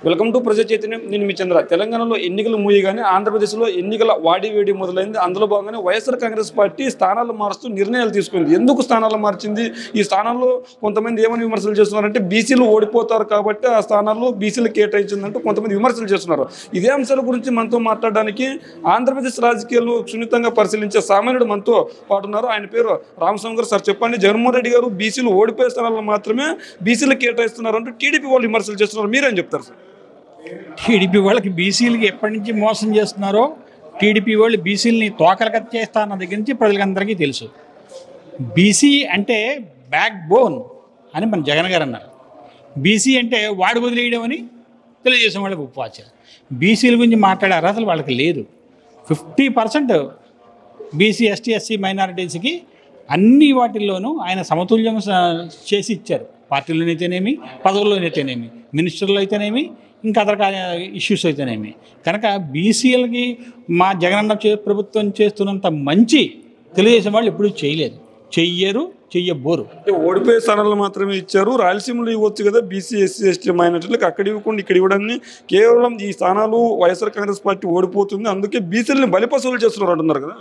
Welcome to ప్రజా చైతన్యం నేను మీ చంద్ర తెలంగాణలో ఎన్నికలు మూయగానే ఆంధ్రప్రదేశ్లో ఎన్నికల వాడి వేడి మొదలైంది అందులో భాగంగానే వైఎస్ఆర్ కాంగ్రెస్ పార్టీ స్థానాలు మారుస్తూ నిర్ణయాలు తీసుకుంది ఎందుకు స్థానాలు మార్చింది ఈ స్థానాల్లో కొంతమంది ఏమని విమర్శలు చేస్తున్నారంటే బీసీలు ఓడిపోతారు కాబట్టి ఆ స్థానాల్లో బీసీలు కేటాయించిందంటూ కొంతమంది విమర్శలు చేస్తున్నారు ఇదే అంశాల గురించి మనతో మాట్లాడడానికి ఆంధ్రప్రదేశ్ రాజకీయాలను సున్నితంగా పరిశీలించే సామాన్యుడు మనతో పాటున్నారు ఆయన పేరు రామస్వామి గారు సార్ చెప్పండి జగన్మోహన్ రెడ్డి గారు బీసీలు ఓడిపోయే స్థానాల్లో మాత్రమే బీసీలు కేటాయిస్తున్నారు అంటూ టీడీపీ వాళ్ళు విమర్శలు చేస్తున్నారు మీరేం చెప్తారు సార్ టీడీపీ వాళ్ళకి బీసీలకి ఎప్పటి నుంచి మోసం చేస్తున్నారో టీడీపీ వాళ్ళు బీసీలని తోకలకత్త చేస్తా అన్న దగ్గర నుంచి ప్రజలందరికీ తెలుసు బీసీ అంటే బ్యాక్ బోన్ అని మన జగన్ గారు అన్నారు బీసీ అంటే వాడు వదిలేయడం అని తెలుగుదేశం వాళ్ళకి ఉపవాచారు బీసీల గురించి మాట్లాడే అర్హతలు వాళ్ళకి లేదు fifty percent BC ST SC మైనారిటీస్కి అన్ని వాటిల్లోనూ ఆయన సమతుల్యం స- చేసి ఇచ్చారు పార్టీలోనైతేనేమి పదవుల్లోనైతేనేమి మినిస్టర్లు అయితేనేమి ఇంకా అదర్ ఇష్యూస్ అయితేనేమి కనుక బీసీలకి మా జగనన్న చే- ప్రభుత్వం చేస్తున్నంత మంచి తెలుగుదేశం వాళ్ళు ఎప్పుడూ చేయలేదు చెయ్యరు చెయ్యబోరు అంటే ఓడిపోయే స్థానాలు మాత్రమే ఇచ్చారు రాయలసీమలో ఇవ్వచ్చు కదా బీసీ ఎస్సీ ఎస్టీ మైనార్టీలకు అక్కడ ఇవ్వకుండా ఇక్కడ ఇవ్వడాన్ని కేవలం ఈ స్థానాలు వైఎస్ఆర్ కాంగ్రెస్ పార్టీ ఓడిపోతుంది అందుకే బీసీలని బలిపశువులు చేస్తున్నారు అంటున్నారు కదా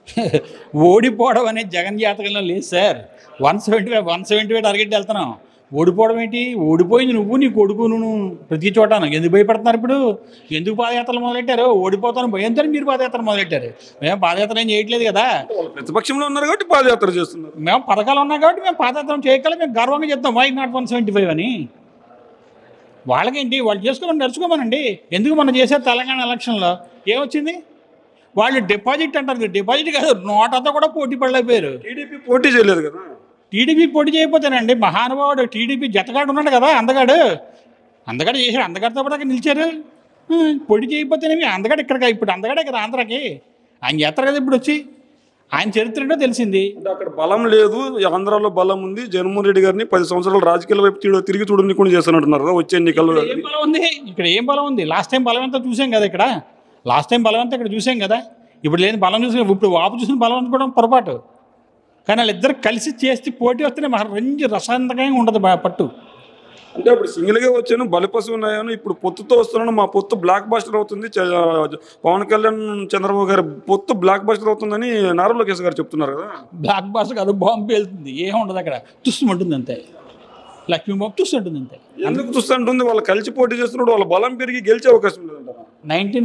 ఓడిపోవడం అనేది జగన్ జాతకంలో లేదు sir one seventy five one seventy five target వెళ్తున్నాం ఓడిపోవడం ఏంటి ఓడిపోయింది నువ్వు నీ కొడుకు నువ్వు ప్రతి చోట ఎందుకు భయపడుతున్నారు ఇప్పుడు ఎందుకు పాదయాత్రలు మొదలెట్టారు ఓడిపోతాను భయంతో మీరు పాదయాత్ర మొదలెట్టారు మేము పాదయాత్ర ఏం చేయట్లేదు కదా వాళ్ళు ప్రతిపక్షంలో ఉన్నారు కాబట్టి పాదయాత్ర చేస్తున్నారు మేము పథకాలు ఉన్నాయి కాబట్టి మేము పాదయాత్ర చేయగలం మేము గర్వంగా చెప్తాం why not one seventy five అని వాళ్ళకేంటి వాళ్ళు చేసుకోమని నడుచుకోమనండి ఎందుకు మనం చేశారు తెలంగాణ ఎలక్షన్లో ఏమొచ్చింది వాళ్ళు డిపాజిట్ అంటారు డిపాజిట్ కాదు నోటంతా కూడా పోటీ పడలేకపోయారు టీడీపీ పోటీ చేయలేదు కదా టీడీపీ పోటీ చేయకపోతేనండి మహానుభావుడు టీడీపీ జతగాడు ఉన్నాడు కదా అందగాడు అందగాడు చేశాడు అందగాడితో పాటు అక్కడ నిలిచారు ఆ, పోటీ చేయకపోతేనేమి అందగాడు ఇక్కడ ఇప్పుడు అందగాడే కదా ఆంధ్రాకి ఆయన చేస్తారు కదా ఇప్పుడు వచ్చి ఆయన చరిత్ర ఏంటో తెలిసింది అంటే అక్కడ బలం లేదు ఈ ఆంధ్రాలో బలం ఉంది జగన్మోహన్ రెడ్డి గారిని పది సంవత్సరాలు రాజకీయాల వైపు తిరిగి- తిరిగి చూడని కూడా చేస్తున్నట్టున్నారు కదా వచ్చే ఎన్నికల్లో ఏం బలం ఉంది ఇక్కడ ఏం బలం ఉంది లాస్ట్ టైం బలం అంతా చూసాం కదా ఇక్కడ లాస్ట్ టైం బలం అంతా ఇక్కడ చూసాం కదా ఇప్పుడు లేని బలం చూసి ఇప్పుడు వాపు చూసిన బలం అనుకోవడం పొరపాటు కానీ వాళ్ళిద్దరు కలిసి చేస్తే పోటీ వస్తేనే మహా రంజు రసాంతకంగా ఉండదు బా- పట్టు అంటే అప్పుడు సింగిల్ గా వచ్చాను బలిపశు ఉన్నాయను ఇప్పుడు పొత్తుతో వస్తున్నాను మా పొత్తు బ్లాక్ బాస్టర్ అవుతుంది చ- పవన్ కళ్యాణ్ చంద్రబాబు గారి పొత్తు బ్లాక్ బాస్టర్ అవుతుందని నారా లోకేష్ గారు చెప్తున్నారు కదా బ్లాక్ బాస్ కాదు బాంబు వెళ్తుంది ఏం ఉండదు అక్కడ తుస్తుమంటుంది అంతే లక్ష్మీ బాంబు తుస్తుంటుంది అంతే ఎందుకు చూస్తుంటుంది వాళ్ళు కలిసి పోటీ చేస్తున్నప్పుడు వాళ్ళ బలం పెరిగి గెలిచే అవకాశం లేదంట నైన్టీన్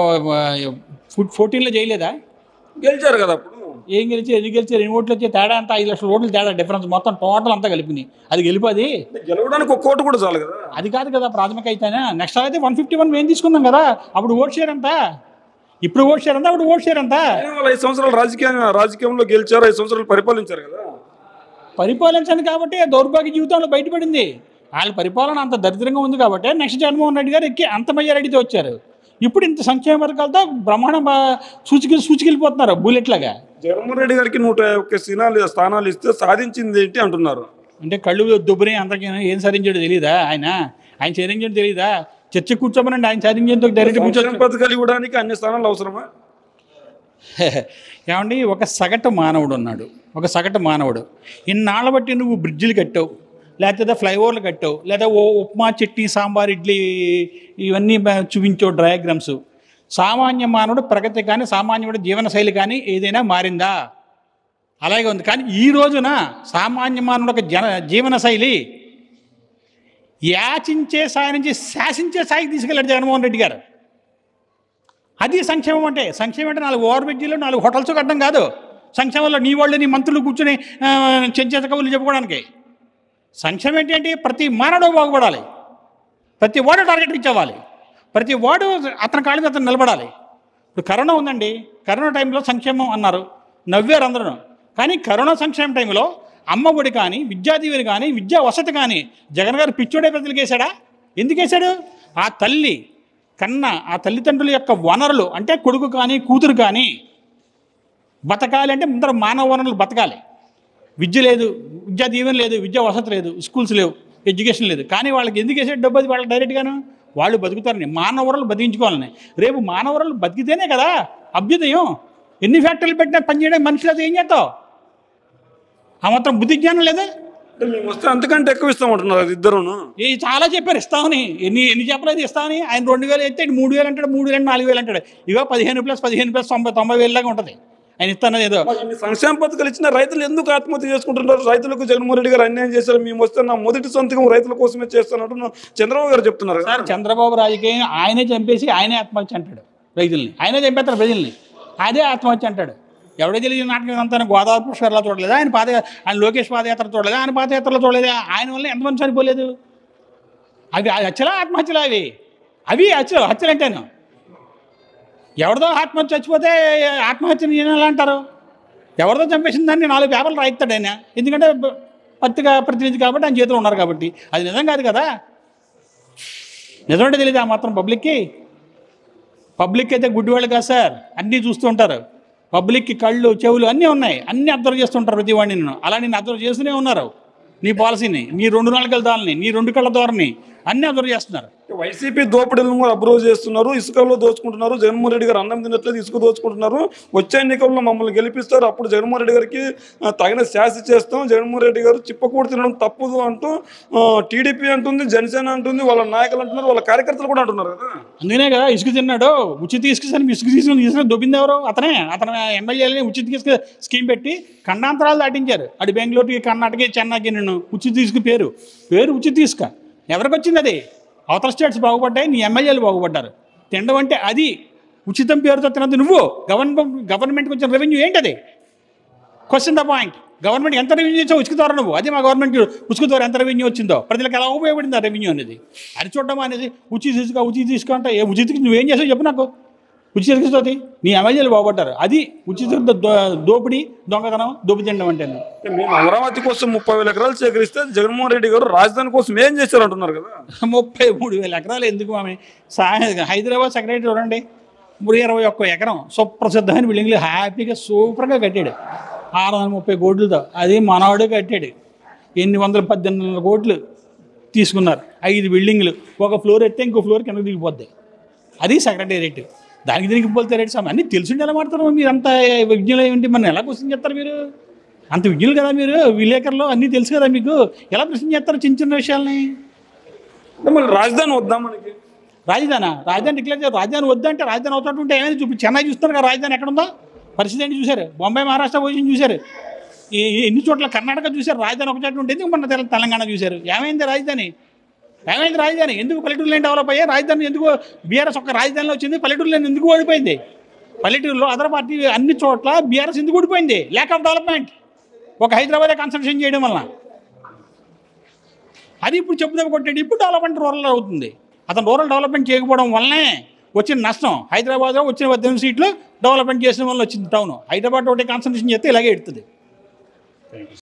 ఫుడ్ ఫోర్టీన్లో చేయలేదా గెలిచారు కదా అప్పుడు ఏం గెలిచి ఎన్ని గెలిచి ఎన్ని ఓట్లు వచ్చే తేడా అంతా ఐదు లక్షల ఓట్లు తేడా డిఫరెన్స్ మొత్తం టోటల్ అంతా కలిపినాయి అది గెలిపది గెలవడానికి ఒక కోటు కూడా చాలు కదా అది కాదు కదా ప్రాథమిక అయితేనే నెక్స్ట్ అయితే వన్ ఫిఫ్టీ వన్ మేము తీసుకున్నాం కదా అప్పుడు ఓట్ షేర్ ఎంత ఇప్పుడు ఓట్ షేర్ ఎంత అప్పుడు ఓట్ షేర్ ఎంత అయినా వాళ్ళు ఐదు సంవత్సరాలు రాజకీయ రాజకీయంలో గెలిచారు ఐదు సంవత్సరాలు పరిపాలించారు కదా పరిపాలించండి కాబట్టి ఆ దౌర్భాగ్య జీవితంలో బయటపడింది వాళ్ళ పరిపాలన అంత దరిద్రంగా ఉంది కాబట్టి నెక్స్ట్ జగన్మోహన్ రెడ్డి గారు ఎక్కి అంత మెజారిటీతో వచ్చారు ఇప్పుడు ఇంత సంక్షేమ పథకాలతో బ్రహ్మాండం బా- సూచికి సూచికెళ్ళిపోతున్నారు బుల్లెట్లాగా జగన్మోహన్ రెడ్డి గారికి నూట ఒక్క స్థానాలు స్థానాలు ఇస్తే సాధించింది ఏంటి అంటున్నారు అంటే కళ్ళు దుబ్బరి అంతకీ ఏం సాధించాడో తెలియదా ఆయన ఆయన సాధించాడో తెలియదా చర్చ కూర్చోమనండి ఆయన సాధించేందుకు డైరెక్ట్ కూర్చోచ్చు సంక్షేమ పథకాలు ఇవ్వడానికి అన్ని స్థానాలు అవసరమా ఏమండి ఒక సగటు మానవుడు ఉన్నాడు ఒక సగటు మానవుడు ఇన్నాళ్ళ బట్టి నువ్వు బ్రిడ్జిలు కట్టావు లేకపోతే ఫ్లైఓవర్లు కట్టావు లేదా ఓ ఉప్మా చట్నీ సాంబార్ ఇడ్లీ ఇవన్నీ బ- చూపించావు డయాగ్రామ్స్ సామాన్య మానవుడు ప్రగతి కానీ సామాన్యుడు జీవనశైలి కానీ ఏదైనా మారిందా అలాగే ఉంది కానీ ఈ రోజున సామాన్య మానవుడు ఒక జన జీవనశైలి యాచించే స్థాయి నుంచి శాసించే స్థాయికి తీసుకెళ్ళాడు జగన్మోహన్ రెడ్డి గారు అది సంక్షేమం అంటే సంక్షేమం అంటే నాలుగు ఓవర్ బ్రిడ్జీలు నాలుగు హోటల్స్ కట్టడం కాదు సంక్షేమంలో నీ వాళ్ళు నీ మంత్రులు కూర్చొని ఆ, చెంచేత కవులు చెప్పుకోవడానికి సంక్షేమం ఏంటి అంటే ప్రతి మానవుడు బాగుపడాలి ప్రతి వాడు టార్గెట్ రీచ్ అవ్వాలి ప్రతి వాడు అతని కాళ్ళ మీద అతను నిలబడాలి ఇప్పుడు కరోనా ఉందండి కరోనా టైంలో సంక్షేమం అన్నారు నవ్వారు అందరూ కానీ కరోనా సంక్షేమ టైంలో అమ్మ ఒడి కానీ విద్యాదీవెని కానీ విద్యా వసతి కానీ జగన్ గారు పిచ్చోడే ప్రజలకు వేశాడా ఎందుకు వేశాడు ఆ తల్లి కన్న ఆ తల్లిదండ్రుల యొక్క వనరులు అంటే కొడుకు కానీ కూతురు కానీ బతకాలి అంటే ముందర మానవ వనరులు బతకాలి విద్య లేదు విద్యా దీవెన లేదు విద్యా వసతి లేదు స్కూల్స్ లేవు ఎడ్యుకేషన్ లేదు కానీ వాళ్ళకి ఎందుకు వేసే డబ్బు అది వాళ్ళకి డైరెక్ట్గాను వాళ్ళు బతుకుతారని మానవరలు బతికించుకోవాలని రేపు మానవరలు బతికితేనే కదా అభ్యుదయం ఎన్ని ఫ్యాక్టరీలు పెట్టినా పనిచేయడం మనిషి లేదు ఏం చేస్తావు ఆ మాత్రం బుద్ధి జ్ఞానం లేదా అంటే మేము వస్తే అంతకంటే ఎక్కువ ఇస్తామంటున్నారు అది ఇద్దరును ఈ చాలా చెప్పారు ఇస్తామని ఎన్ని ఎన్ని చెప్పలేదు ఇస్తామని ఆయన రెండు వేలు ఎత్తే మూడు వేలు అంటాడు మూడు వేలు నాలుగు వేలు అంటాడు ఇగో పదిహేను ప్లస్ పదిహేను ప్లస్ తొంభై తొంభై వేలు లాగా ఉంటుంది ఆయన ఇస్తానది ఏదో మరి ఇన్ని సంక్షేమ పథకాలు ఇచ్చిన రైతులు ఎందుకు ఆత్మహత్య చేసుకుంటున్నారు రైతులకు జగన్మోహన్ రెడ్డి గారు అన్యాయం చేశారు మేము వస్తే నా మొదటి సొంతకం రైతుల కోసమే చేస్తున్నట్టు నా- చంద్రబాబు గారు చెప్తున్నారు కదా. సార్ చంద్రబాబు రాజకీయం ఆయనే చంపేసి ఆయనే ఆత్మహత్య అంటాడు రైతుల్ని ఆయనే చంపేస్తారు ప్రజల్ని అదే ఆత్మహత్య అంటాడు ఎవడో తెలియదు నాటకం అంతా గోదావరి పుష్కర్లా చూడలేదా ఆయన పాద ఆయన లోకేష్ పాదయాత్ర చూడలేదా ఆయన పాదయాత్రలో చూడలేదా ఆయన వల్ల ఎంతమంది చనిపోలేదు అవి అవి హత్యలా ఆత్మహత్యలు అవి అవి హత్యలు హత్యలు అంటేను ఎవరిదో ఆత్మహత్య చచ్చిపోతే ఆత్మహత్యని ఈయన ఎలా అంటారు ఎవరిదో చంపేసిన దాన్ని నాలుగు పేపర్లు రాయిస్తాడు ఆయన ఎందుకంటే బ- పత్రిక ప్రతినిధి కాబట్టి ఆయన చేతిలో ఉన్నారు కాబట్టి అది నిజం కాదు కదా నిజమంటే తెలియదు ఆ మాత్రం పబ్లిక్కి పబ్లిక్ అయితే గుడ్డివాళ్ళు కాదు సార్ అన్నీ చూస్తూ ఉంటారు పబ్లిక్కి కళ్ళు చెవులు అన్నీ ఉన్నాయి అన్నీ అబ్జర్వ్ చేస్తుంటారు ప్రతి వాడిని నేను అలా నేను అబ్జర్వ్ చేస్తూనే ఉన్నారు నీ పాలసీని నీ రెండు నాలుగు దాలని నీ రెండు కళ్ళ ధోరణి అన్నీ అబ్జర్వ్ చేస్తున్నారు వైసీపీ దోపిడీలను కూడా అబ్రోజ్ చేస్తున్నారు ఇసుకలో దోచుకుంటున్నారు జగన్మోహన్ రెడ్డి గారు అన్నం తినట్లేదు ఇసుక దోచుకుంటున్నారు వచ్చే ఎన్నికల్లో మమ్మల్ని గెలిపిస్తారు అప్పుడు జగన్మోహన్ రెడ్డి గారికి ఆ, తగిన శాస్తి చేస్తాం జగన్మోహన్ రెడ్డి గారు చిప్పకూడు తినడం తప్పదు అంటూ టీడీపీ అంటుంది జనసేన అంటుంది వాళ్ళ నాయకులు అంటున్నారు వాళ్ళ కార్యకర్తలు కూడా అంటున్నారు కదా అందుకనే కదా ఇసుక తిన్నాడు ఉచిత ఇసుక సరే ఇసుక తీసుకుని ఇసుక దొబ్బింది ఎవరు అతనే అతను ఎమ్మెల్యేలని ఉచిత ఇసుక స్కీమ్ పెట్టి ఖండాంతరాలు దాటించారు అటు బెంగళూరుకి కర్ణాటక చెన్నైకి నేను ఉచిత ఇసుక పేరు పేరు ఉచిత ఇసుక ఎవరికి వచ్చింది అది అవతల స్టేట్స్ బాగుపడ్డాయి నీ ఎమ్మెల్యేలు బాగుపడ్డారు తినడం అంటే అది ఉచితం పేరుతో తినదు నువ్వు గవర్నమెంట్ గవర్నమెంట్కి వచ్చిన రెవెన్యూ ఏంటది క్వశ్చన్ ద పాయింట్ గవర్నమెంట్ ఎంత రెవెన్యూ ఇచ్చా ఉచిక ద్వారా నువ్వు అదే మా గవర్నమెంట్ ఉచిక ద్వారా ఎంత రెవెన్యూ వచ్చిందో ప్రజలకు ఎలా ఉపయోగపడింది ఆ రెవెన్యూ అనేది అది చూడడం అనేది ఉచిత ఇసుక ఉచిత ఇసుక అంటే ఏ ఉచితకి నువ్వేం చేసావు చెప్పు నాకు ఉచిత ఇసుకతోటి నీ ఎమ్మెల్యేలు బాగుపడ్డారు అది ఉచిత దో- దోపిడీ దొంగతనం దోపి తినడం అంటే అంటే మేము అమరావతి కోసం ముప్పై వేల ఎకరాలు సేకరిస్తే జగన్మోహన్ రెడ్డి గారు రాజధాని కోసం ఏం చేశారు అంటున్నారు కదా ముప్పై మూడు వేల ఎకరాలు ఎందుకు ఆమె సా హైదరాబాద్ సెక్రటరీ చూడండి మూడు ఇరవై ఒక్క ఎకరం సుప్రసిద్ధమైన బిల్డింగ్లు హ్యాపీగా సూపర్గా కట్టాడు ఆరు వందల ముప్పై కోట్లతో అది మనవాడు కట్టాడు ఎన్ని వందల పద్దెనిమిది వందల కోట్లు తీసుకున్నారు ఐదు బిల్డింగ్లు ఒక ఫ్లోర్ ఎత్తే ఇంకో ఫ్లోర్ కిందకి దిగిపోద్ది అది సెక్రటేరియట్ దానికి దీనికి పోతే రేట్ సమయం అన్నీ తెలుసుండి ఎలా మాడతారు మీరు అంత విజ్ఞులు ఏంటి మన ఎలా క్వశ్చన్ చేస్తారు మీరు అంత విజ్ఞులు కదా మీరు విలేకరులు అన్నీ తెలుసు కదా మీకు ఎలా ప్రశ్న చేస్తారు చిన్న చిన్న విషయాల్ని అంటే మళ్ళీ రాజధాని వద్దాం మనకి రాజధాని రాజధాని డిక్లేర్ చేయాలి రాజధాని వద్దంటే రాజధాని అవుతాడు ఉంటే ఏమైంది చూపి చెన్నై చూస్తున్నారు కదా రాజధాని ఎక్కడ ఉందో పరిస్థితి ఏంటి చూశారు బొంబాయి మహారాష్ట్ర పొజిషన్ చూశారు ఈ ఈ ఎన్ని చోట్ల కర్ణాటక చూశారు రాజధాని ఒక చోట ఉంటుంది మన తెల- తెలంగాణ చూశారు ఏమైంది రాజధాని ఏమైంది రాజధాని ఎందుకు పల్లెటూరులో డెవలప్ అయ్యాయి రాజధాని ఎందుకు బీఆర్ఎస్ ఒక రాజధానిలో వచ్చింది పల్లెటూరులో ఎందుకు ఓడిపోయింది పల్లెటూరులో అదర్ పార్టీ అన్ని చోట్ల బీఆర్ఎస్ ఎందుకు ఓడిపోయింది ల్యాక్ ఆఫ్ డెవలప్మెంట్ ఒక హైదరాబాదే కన్స్ట్రక్షన్ చేయడం వలన అది ఇప్పుడు చెప్పుదాం కొట్టాడు ఇప్పుడు డెవలప్మెంట్ రూరల్ అవుతుంది అతను రూరల్ డెవలప్మెంట్ చేయకపోవడం వల్లనే వచ్చిన నష్టం హైదరాబాద్లో వచ్చిన పద్దెనిమిది సీట్లు డెవలప్మెంట్ చేసిన వల్ల వచ్చింది టౌన్ హైదరాబాద్ ఒకటి కాన్సన్ట్రేషన్ చేస్తే ఇలాగే ఎడుతుంది